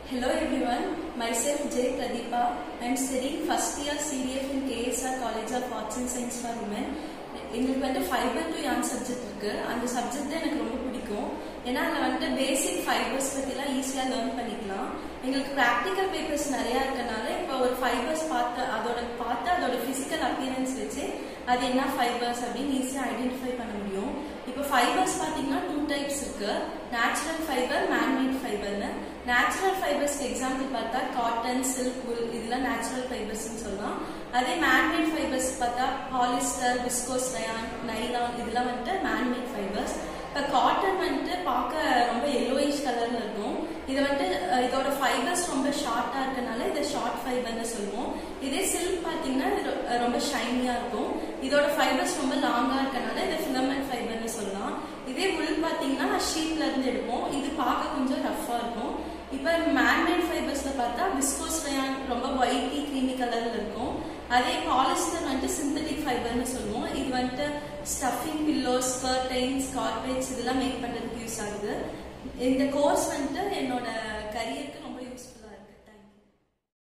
Hello everyone, myself J. Pradeepa. I am studying first year CDF in KSR College of Arts and Science for Women. எங்களுக்கு வந்து fibre to யான் subject இருக்கு அந்த subject தான் எனக்கு ரொம்ப பிடிக்கும் ஏன்னா அதில் வந்துட்டு பேசிக் ஃபைபர்ஸ் பற்றிலாம் ஈஸியாக லேர்ன் பண்ணிக்கலாம் எங்களுக்கு ப்ராக்டிக்கல் பேப்பர்ஸ் நிறையா இருக்கனால இப்போ ஒரு ஃபைபர்ஸ் பார்த்து அதோட பார்த்து அதோட ஃபிசிக்கல் அப்பியரன்ஸ் வச்சு அது என்ன ஃபைபர்ஸ் அப்படின்னு ஈஸியாக ஐடென்டிஃபை பண்ண முடியும் இப்போ ஃபைபர்ஸ் பார்த்தீங்கன்னா டூ டைப்ஸ் இருக்கு நேச்சுரல் ஃபைபர் மேன்மேட் ஃபைபர்னு நேச்சுரல் ஃபைபர்ஸ்க்கு எக்ஸாம்பிள் பார்த்தா காட்டன் சில்க் wool இதெல்லாம் நேச்சுரல் ஃபைபர்ஸ்னு சொல்லலாம் அதே மேன்மேட் ஃபைபர்ஸ் பார்த்தா பாலிஸ்டர் விஸ்கோஸ் ரயான் நைலான் இதெல்லாம் வந்துட்டு மேன்மேட் ஃபைபர்ஸ் இப்போ காட்டன் வந்துட்டு பார்க்க ரொம்ப எல்லோயிஷ் கலர்ல இருக்கும் இது வந்துட்டு அஹ், இதோட ஃபைபர்ஸ் ரொம்ப ஷார்ட்டா இருக்கனால இதை ஷார்ட் ஃபைபர்னு சொல்லுவோம் இதே சில்க் பார்த்தீங்கன்னா இது ரொ- அஹ், ரொம்ப ஷைனியா இருக்கும் இதோட ஃபைபர்ஸ் ரொம்ப லாங்கா இருக்கனால இதை ஃபிலமெண்ட் ஃபைபர்னு சொல்லலாம் இதே உள் பார்த்தீங்கன்னா ஷீட்ல இருந்து எடுப்போம் இது பார்க்க கொஞ்சம் ரஃப்பா இருக்கும் இப்போ மேன்மேட் ஃபைபர்ஸ்ல பார்த்தா விஸ்கோஸ் ரயான் ரொம்ப ஒயிட்டி க்ரீமி கலர்ல இருக்கும் அதே பாலிஸ்டர் வந்துட்டு சிந்தட்டிக் ஃபைபர்னு சொல்லுவோம் இது வந்துட்டு ஸ்டஃபிங் பில்லோஸ் கர்டைன்ஸ் கார்பேட்ஸ் இதெல்லாம் மேக் பண்றதுக்கு யூஸ் ஆகுது இந்த கோர்ஸ் வந்துட்டு என்னோட கரியருக்கு ரொம்ப யூஸ்ஃபுல்லா